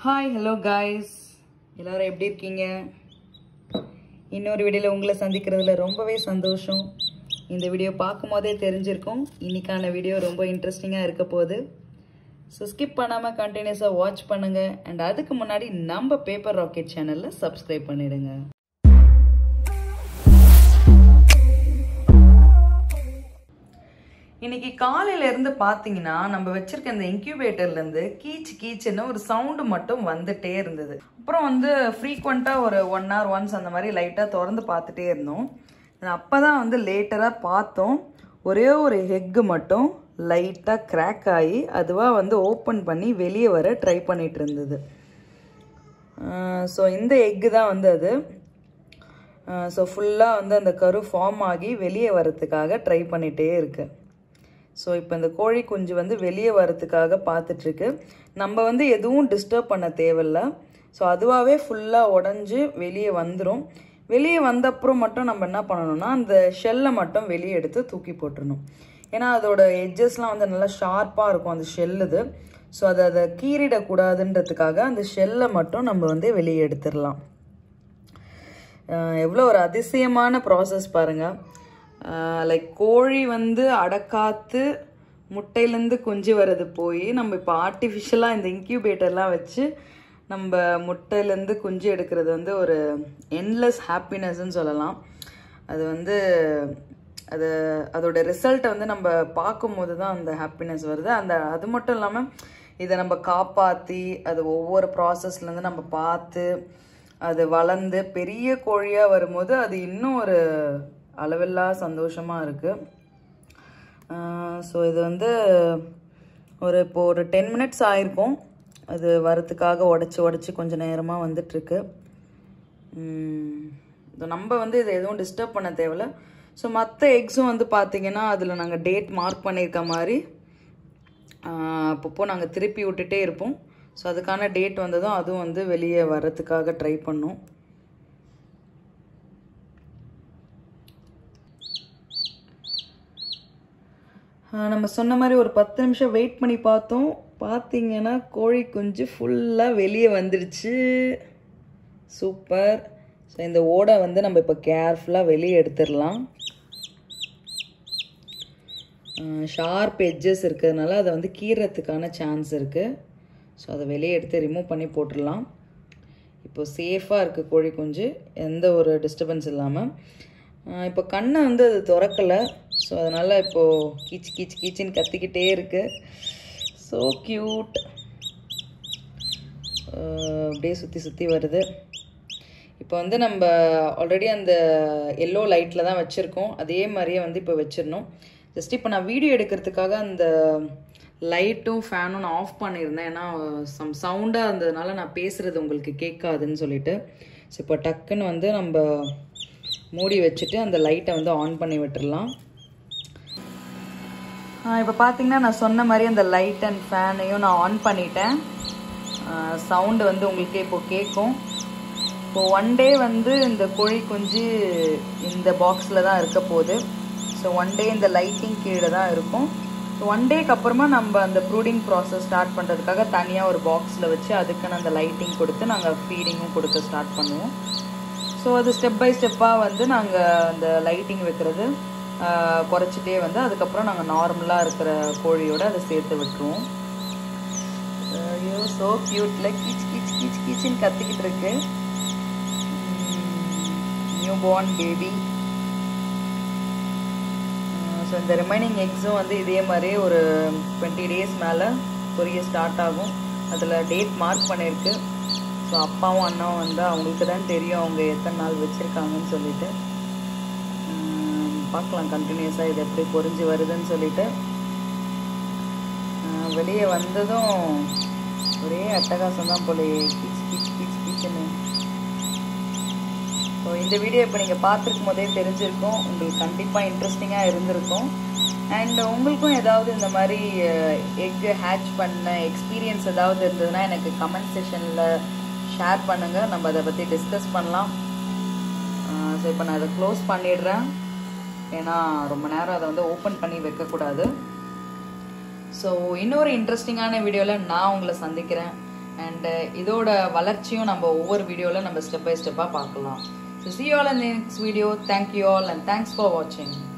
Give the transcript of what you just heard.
hi hello guys எல்லாரும் எப்படி இருக்கீங்க இன்னொரு வீடியோவில் உங்களை சந்திக்கிறதுல ரொம்பவே சந்தோஷம் இந்த வீடியோ பார்க்கும் போதே தெரிஞ்சிருக்கும் இன்னைக்கான வீடியோ ரொம்ப இன்ட்ரெஸ்டிங்காக இருக்க போகுது ஸோ ஸ்கிப் பண்ணாமல் கண்டினியூஸாக வாட்ச் பண்ணுங்கள் அண்ட் அதுக்கு முன்னாடி நம்ம பேப்பர் ராக்கெட் சேனலில் சப்ஸ்கிரைப் பண்ணிடுங்க இன்னைக்கு காலையில இருந்து பார்த்தீங்கன்னா நம்ம வச்சிருக்க இந்த இன்க்யூபேட்டர்ல இருந்து கீச் கீச்சுன்னு ஒரு சவுண்டு மட்டும் வந்துட்டே இருந்தது அப்புறம் வந்து ஃப்ரீக்வெண்ட்டாக ஒரு ஒன் ஹவர் ஒன்ஸ் அந்த மாதிரி லைட்டாக திறந்து பார்த்துட்டே இருந்தோம் அப்போ தான் வந்து லேட்டராக பார்த்தோம் ஒரே ஒரு ஹெக்கு மட்டும் லைட்டாக கிராக் ஆகி அதுவாக வந்து ஓப்பன் பண்ணி வெளியே வர ட்ரை பண்ணிட்டு இருந்தது ஸோ இந்த எக்கு தான் வந்து அது ஸோ ஃபுல்லாக வந்து அந்த கரு ஃபார்ம் ஆகி வெளியே வரத்துக்காக ட்ரை பண்ணிகிட்டே இருக்கு ஸோ இப்போ இந்த கோழி குஞ்சு வந்து வெளியே வரத்துக்காக பார்த்துட்ருக்கு நம்ம வந்து எதுவும் டிஸ்டர்ப் பண்ண தேவையில்ல ஸோ அதுவாகவே ஃபுல்லாக உடஞ்சி வெளியே வந்துடும் வெளியே வந்த அப்புறம் மட்டும் நம்ம என்ன பண்ணணும்னா அந்த ஷெல்லை மட்டும் வெளியே எடுத்து தூக்கி போட்டுடணும் ஏன்னா அதோட எட்ஜஸ்லாம் வந்து நல்லா ஷார்ப்பாக இருக்கும் அந்த ஷெல்லுது ஸோ அதை அதை கீறிடக்கூடாதுன்றதுக்காக அந்த ஷெல்லை மட்டும் நம்ம வந்து வெளியே எடுத்துடலாம் எவ்வளோ ஒரு அதிசயமான ப்ராசஸ் பாருங்கள் லைக் கோழி வந்து அடக்காத்து முட்டையிலேருந்து குஞ்சு வர்றது போய் நம்ம இப்போ ஆர்டிஃபிஷியலாக இந்த இன்க்யூபேட்டர்லாம் வச்சு நம்ம முட்டையிலேருந்து குஞ்சு எடுக்கிறது வந்து ஒரு என்லெஸ் ஹாப்பினஸ்ன்னு சொல்லலாம் அது வந்து அது அதோட ரிசல்ட்டை வந்து நம்ம பார்க்கும்போது தான் அந்த ஹாப்பினஸ் வருது அந்த அது மட்டும் இல்லாமல் இதை நம்ம காப்பாற்றி அது ஒவ்வொரு ப்ராசஸ்லேருந்து நம்ம பார்த்து அது வளர்ந்து பெரிய கோழியாக வரும்போது அது இன்னும் ஒரு அளவில்லா சந்தோஷமாக இருக்குது ஸோ இது வந்து ஒரு இப்போ ஒரு டென் மினிட்ஸ் ஆயிருக்கும் அது வரத்துக்காக உடச்சி உடச்சி கொஞ்சம் நேரமாக வந்துட்டுருக்கு நம்ம வந்து இதை எதுவும் டிஸ்டர்ப் பண்ண தேவையில்ல ஸோ மற்ற எக்ஸும் வந்து பார்த்திங்கன்னா அதில் நாங்கள் டேட் மார்க் பண்ணியிருக்க மாதிரி அப்பப்போ நாங்கள் திருப்பி விட்டுட்டே இருப்போம் ஸோ அதுக்கான டேட் வந்ததும் அதுவும் வந்து வெளியே வர்றதுக்காக ட்ரை பண்ணோம் நம்ம சொன்ன மாதிரி ஒரு பத்து நிமிஷம் வெயிட் பண்ணி பார்த்தோம் பார்த்தீங்கன்னா கோழி குஞ்சு ஃபுல்லாக வெளியே வந்துடுச்சு சூப்பர் ஸோ இந்த ஓடை வந்து நம்ம இப்போ கேர்ஃபுல்லாக வெளியே எடுத்துடலாம் ஷார்ப் எட்ஜஸ் இருக்கிறதுனால அதை வந்து கீறத்துக்கான சான்ஸ் இருக்குது ஸோ அதை வெளியே எடுத்து ரிமூவ் பண்ணி போட்டுடலாம் இப்போ சேஃபாக இருக்குது கோழி குஞ்சு எந்த ஒரு டிஸ்டர்பன்ஸ் இல்லாமல் இப்போ கண்ணை வந்து அது திறக்கலை ஸோ அதனால் இப்போது கீச் கீச் கீச்சின்னு கத்திக்கிட்டே இருக்குது ஸோ க்யூட் அப்படியே சுற்றி சுற்றி வருது இப்போ வந்து நம்ம ஆல்ரெடி அந்த எல்லோ லைட்டில் தான் வச்சுருக்கோம் அதே மாதிரியே வந்து இப்போ வச்சிடணும் ஜஸ்ட் இப்போ நான் வீடியோ எடுக்கிறதுக்காக அந்த லைட்டும் ஃபேனும் நான் ஆஃப் பண்ணியிருந்தேன் ஏன்னா சம் சவுண்டாக இருந்ததுனால நான் பேசுகிறது உங்களுக்கு கேட்காதுன்னு சொல்லிட்டு ஸோ இப்போ டக்குன்னு வந்து நம்ம மூடி வச்சுட்டு அந்த லைட்டை வந்து ஆன் பண்ணி விட்டுடலாம் இப்போ பார்த்தீங்கன்னா நான் சொன்ன மாதிரி அந்த லைட் அண்ட் ஃபேனையும் நான் ஆன் பண்ணிட்டேன் சவுண்டு வந்து உங்களுக்கு இப்போ கேட்கும் இப்போ ஒன் டே வந்து இந்த கோழி குஞ்சு இந்த பாக்ஸில் தான் இருக்க போகுது ஸோ ஒன் டே இந்த லைட்டிங் கீழே தான் இருக்கும் ஸோ ஒன் டேக்கு அப்புறமா நம்ம அந்த ப்ரூடிங் ப்ராசஸ் ஸ்டார்ட் பண்ணுறதுக்காக தனியாக ஒரு பாக்ஸில் வச்சு அதுக்குன்னு அந்த லைட்டிங் கொடுத்து நாங்கள் ஃபீடிங்கும் கொடுக்க ஸ்டார்ட் பண்ணுவோம் ஸோ அது ஸ்டெப் பை ஸ்டெப்பாக வந்து நாங்கள் அந்த லைட்டிங் வைக்கிறது குறைச்சிட்டே வந்து அதுக்கப்புறம் நாங்கள் நார்மலாக இருக்கிற கோழியோட அதை சேர்த்து விட்டுருவோம் ஐயோ ஸோ க்யூட்டில் கீச் கீச் கீச் கீச்சின்னு கத்திக்கிட்டு இருக்கு நியூ பார்ன் பேபி ஸோ இந்த ரிமைனிங் எக்ஸும் வந்து இதே மாதிரி ஒரு டுவெண்ட்டி டேஸ் மேலே பொரிய ஸ்டார்ட் ஆகும் அதில் டேட் மார்க் பண்ணியிருக்கு ஸோ அப்பாவும் அண்ணாவும் வந்து அவங்களுக்கு தான் தெரியும் அவங்க எத்தனை நாள் வச்சுருக்காங்கன்னு சொல்லிட்டு பார்க்கலாம் கண்டினியூஸாக இது எப்படி பொறிஞ்சு வருதுன்னு சொல்லிட்டு வெளியே வந்ததும் ஒரே அட்டகாசம் தான் போல கிச் கிச் கிச் கிச்சுன்னு ஸோ இந்த வீடியோ இப்போ நீங்கள் பார்த்துருக்கும் போதே தெரிஞ்சிருக்கும் உங்களுக்கு கண்டிப்பாக இன்ட்ரெஸ்டிங்காக இருந்திருக்கும் அண்ட் உங்களுக்கும் ஏதாவது இந்த மாதிரி எக் ஹேட்ச் பண்ண எக்ஸ்பீரியன்ஸ் ஏதாவது இருந்ததுன்னா எனக்கு கமெண்ட் செஷனில் ஷேர் பண்ணுங்கள் நம்ம அதை பற்றி டிஸ்கஸ் பண்ணலாம் ஸோ இப்போ நான் அதை க்ளோஸ் பண்ணிடுறேன் ஏன்னா ரொம்ப நேரம் அதை வந்து ஓப்பன் பண்ணி வைக்கக்கூடாது ஸோ இன்னொரு இன்ட்ரெஸ்டிங்கான வீடியோவில் நான் உங்களை சந்திக்கிறேன் அண்ட் இதோட வளர்ச்சியும் நம்ம ஒவ்வொரு வீடியோவில் நம்ம ஸ்டெப் பை ஸ்டெப்பாக பார்க்கலாம் ஸோ சி ஆல் இந்த next video thank you all and thanks for வாட்சிங்